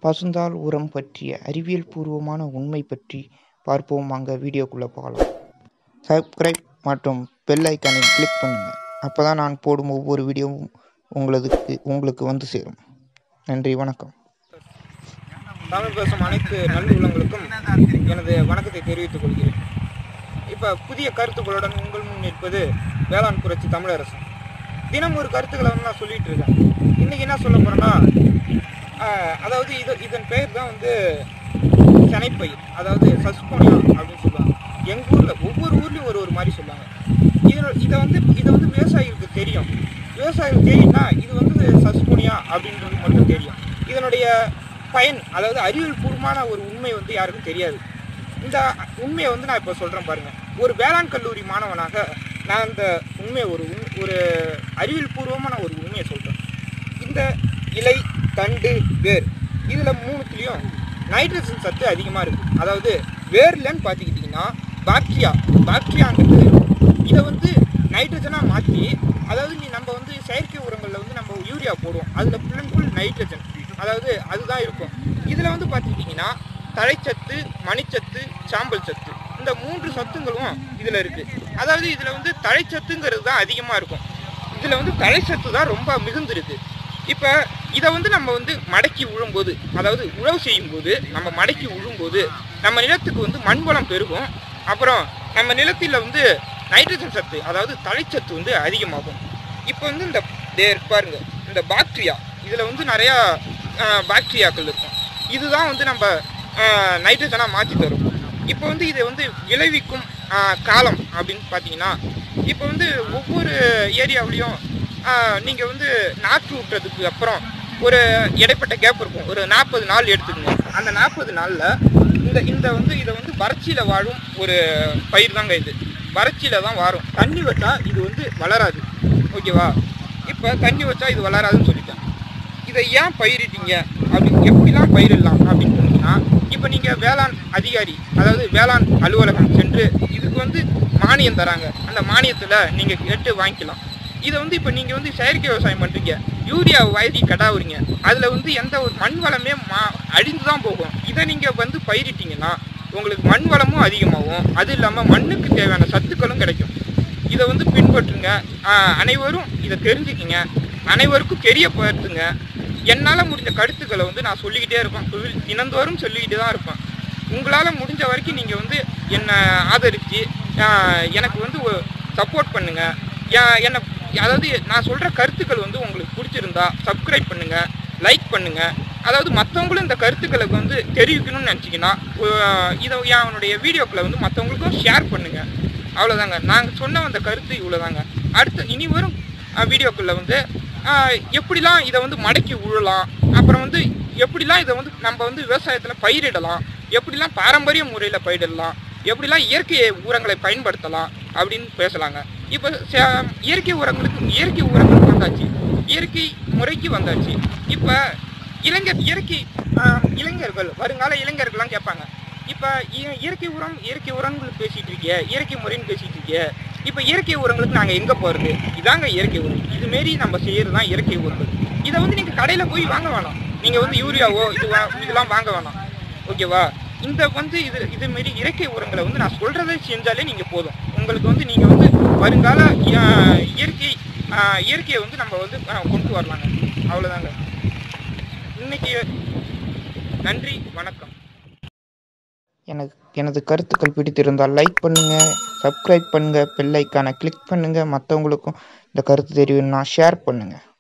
பசுந்தாள் உரம் பற்றிய அறிவியல் பூர்வமான உண்மை பற்றி பார்ப்போம் வாங்க வீடியோக்குள்ளே போகலாம் சப்ஸ்கிரைப் மற்றும் பெல் ஐக்கானை கிளிக் பண்ணுங்கள் அப்போ தான் நான் போடும் ஒவ்வொரு வீடியோவும் உங்களதுக்கு உங்களுக்கு வந்து சேரும் நன்றி வணக்கம் தமிழ் பேசும் அனைத்து நல்ல உள்ளங்களுக்கும் எனது வணக்கத்தை தெரிவித்துக் கொள்கிறேன் இப்போ புதிய கருத்துக்களுடன் உங்கள் முன் நிற்பது வேளாண் புரட்சி தமிழரசு தினம் ஒரு கருத்துக்களை வந்து நான் சொல்லிட்டு இருக்கேன் இன்னைக்கு என்ன சொல்ல போறேன்னா ஆஹ், அதாவது இது இதன் பெயர் தான் வந்து சனைப்பயிர் அதாவது சஸ்போனியா அப்படின்னு சொல்லுவாங்க எங்கள் ஊரில் ஒவ்வொரு ஊர்லேயும் ஒரு ஒரு மாதிரி சொல்லுவாங்க இதில் இதை வந்து இதை வந்து விவசாயிகளுக்கு தெரியும் விவசாயிகளுக்கு தெரியும்னா இது வந்து சஸ்போனியா அப்படின்றது மட்டும் தெரியும் இதனுடைய பயன் அதாவது அறிவியல் பூர்வமான ஒரு உண்மை வந்து யாருக்கும் தெரியாது இந்த உண்மையை வந்து நான் இப்போ சொல்கிறேன் பாருங்க ஒரு வேளாண் கல்லூரி மாணவனாக நான் இந்த உண்மையை ஒரு உண்- ஒரு அறிவியல் பூர்வமான ஒரு உண்மையை சொல்கிறேன் இந்த இலை தண்டு வேர் இதில் மூணுத்துலேயும் நைட்ரஜன் சத்து அதிகமாக இருக்குது அதாவது வேர்லன்னு பார்த்துக்கிட்டிங்கன்னா பாக்டீரியா பாக்டீரியாங்கிறது இதை வந்து நைட்ரஜனாக மாற்றி அதாவது நீ நம்ம வந்து செயற்கை உரங்களில் வந்து நம்ம யூரியா போடுவோம் அதில் ஃபுல் அண்ட் ஃபுல் நைட்ரஜன் அதாவது அதுதான் இருக்கும் இதில் வந்து பார்த்துக்கிட்டிங்கன்னா தழைச்சத்து மணிச்சத்து சாம்பல் சத்து இந்த மூன்று சத்துங்களும் இதில் இருக்குது அதாவது இதில் வந்து தழைச்சத்துங்கிறது தான் அதிகமாக இருக்கும் இதில் வந்து தழைச்சத்து தான் ரொம்ப மிகுந்திருக்கு இப்போ இதை வந்து நம்ம வந்து மடக்கி உழும்போது அதாவது உழவு செய்யும்போது நம்ம மடக்கி உழும்போது நம்ம நிலத்துக்கு வந்து மண் வளம் பெருகும் அப்புறம் நம்ம நிலத்தில் வந்து நைட்ரஜன் சத்து அதாவது தழைச்சத்து வந்து அதிகமாகும் இப்போ வந்து இந்த தேர் பாருங்க இந்த பாக்டீரியா இதில் வந்து நிறையா பாக்டீரியாக்கள் இருக்கும் இதுதான் வந்து நம்ம நைட்ரஜனாக மாற்றி தரும் இப்போ வந்து இதை வந்து விளைவிக்கும் ஆஹ், காலம் அப்படின்னு பார்த்தீங்கன்னா இப்போ வந்து ஒவ்வொரு ஏரியாவிலையும் நீங்கள் வந்து நாற்று விட்டுறதுக்கு அப்புறம் ஒரு இடைப்பட்ட கேப் இருக்கும் ஒரு நாற்பது நாள் எடுத்துக்கங்க அந்த நாற்பது நாளில் இந்த இந்த வந்து இதை வந்து வறட்சியில் வாழும் ஒரு பயிர் தாங்க இது வறட்சியில் தான் வாரும் தண்ணி வச்சா இது வந்து வளராது ஓகேவா இப்போ தண்ணி வச்சா இது வளராதுன்னு சொல்லிட்டேன் இதை ஏன் பயிரிட்டீங்க அப்படின்னு எப்படிலாம் பயிரிடலாம் அப்படின்னு சொன்னீங்கன்னா இப்போ நீங்கள் வேளாண் அதிகாரி அதாவது வேளாண் அலுவலகம் சென்று இதுக்கு வந்து மானியம் தராங்க அந்த மானியத்தில் நீங்கள் கேட்டு வாங்கிக்கலாம் இதை வந்து இப்போ நீங்கள் வந்து செயற்கை விவசாயம் பண்ணுறீங்க யூரியா வாங்கி கடாவுறீங்க அதில் வந்து எந்த ஒரு மண் வளமே மா அழிந்து தான் போகும் இதை நீங்கள் வந்து பயிரிட்டீங்கன்னா உங்களுக்கு மண் வளமும் அதிகமாகும் அது இல்லாமல் மண்ணுக்கு தேவையான சத்துக்களும் கிடைக்கும் இதை வந்து பின்பற்றுங்க ஆஹ் அனைவரும் இதை தெரிஞ்சுக்கிங்க அனைவருக்கும் தெரியப்படுத்துங்க என்னால் முடிஞ்ச கருத்துக்களை வந்து நான் சொல்லிக்கிட்டே இருப்பேன் தொழில் தினந்தோறும் சொல்லிக்கிட்டு தான் இருப்பேன் உங்களால் முடிஞ்ச வரைக்கும் நீங்கள் வந்து என்னை ஆதரித்து எனக்கு வந்து சப்போர்ட் பண்ணுங்கள் என்னை அதாவது நான் சொல்கிற கருத்துக்கள் வந்து உங்களுக்கு பிடிச்சிருந்தா சப்ஸ்கிரைப் பண்ணுங்கள் லைக் பண்ணுங்கள் அதாவது மற்றவங்களும் இந்த கருத்துக்களுக்கு வந்து தெரிவிக்கணும்னு நினச்சிங்கன்னா இதை என்னுடைய வீடியோக்களை வந்து மற்றவங்களுக்கும் ஷேர் பண்ணுங்கள் அவ்வளோதாங்க நாங்கள் சொன்ன அந்த கருத்து இவ்வளோதாங்க அடுத்து இனி வரும் வீடியோக்களில் வந்து ஆஹ், எப்படிலாம் இதை வந்து மடக்கி உழலாம் அப்புறம் வந்து எப்படிலாம் இதை வந்து நம்ம வந்து விவசாயத்தில் பயிரிடலாம் எப்படிலாம் பாரம்பரிய முறையில் பயிரிடலாம் எப்படிலாம் இயற்கை உரங்களை பயன்படுத்தலாம் அப்படின்னு பேசலாங்க இப்போ ச- இயற்கை உரங்களுக்கு இயற்கை உரங்களுக்கு வந்தாச்சு இயற்கை முறைக்கு வந்தாச்சு இப்போ இளைஞர் இயற்கை ஆஹ், இளைஞர்கள் வருங்கால இளைஞர்கள்லாம் கேட்பாங்க இப்போ இ- இயற்கை உரம் இயற்கை உரங்கள் பேசிட்டு இருக்கிய இயற்கை முறைன்னு பேசிட்டு இருக்கிய இப்போ இயற்கை உரங்களுக்கு நாங்கள் எங்கே போகிறது இதாங்க இயற்கை உரம் இதுமாரி நம்ம செய்கிறது தான் இயற்கை உரங்கள் இதை வந்து நீங்கள் கடையில் போய் வாங்க வேணாம் நீங்கள் வந்து யூரியாவோ இது வா- இதெல்லாம் வாங்க வேணாம் ஓகேவா இந்த வந்து இது இதுமாரி இயற்கை உரங்களை வந்து நான் சொல்கிறத செஞ்சாலே நீங்கள் போதும் உங்களுக்கு வந்து நீங்கள் வந்து வருங்கால ஆஹ், இயற்கை ஆஹ், இயற்கையை வந்து நம்ம வந்து ஆஹ், கொண்டு வரலாங்க அவ்வளோதாங்க இன்னைக்கு நன்றி வணக்கம் எனக்கு எனது கருத்துக்கள் பிடித்திருந்தால் லைக் பண்ணுங்கள் சப்ஸ்கிரைப் பண்ணுங்கள் பெல் ஐக்கானை கிளிக் பண்ணுங்கள் மற்றவங்களுக்கும் இந்த கருத்து தெரியும்னா ஷேர் பண்ணுங்கள்